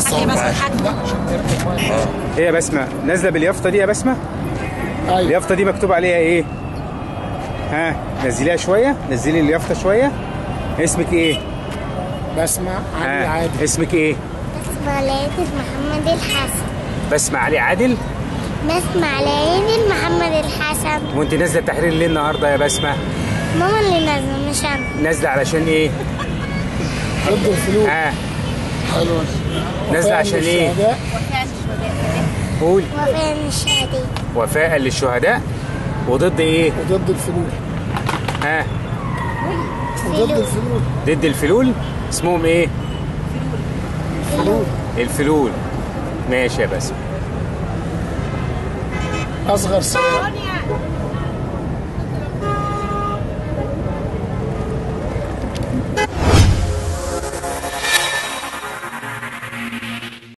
هتلاقي بس حد ايه يا بسمه نازله باليافطه دي يا بسمه ايوه اليافطه دي مكتوب عليها ايه ها نزليها شويه نزلي اليافطه شويه اسمك ايه بسمع علي ها عادل اسمك ايه بسمع ليلة محمد الحسن بسمه علي عادل بسمع ليلة محمد الحسن وانت نازله التحرير ليه النهارده يا بسمه ماما اللي نازلة مش أنا نازله علشان ايه ضد الفلوس ها حلوه نازله عشان ايه الشهداء قول وفين الشهداء وفاء للشهداء وضد ايه وضد الفلول ها وضد الفلول ضد الفلول اسمهم ايه فلول الفلول ماشي يا بسمه اصغر سنه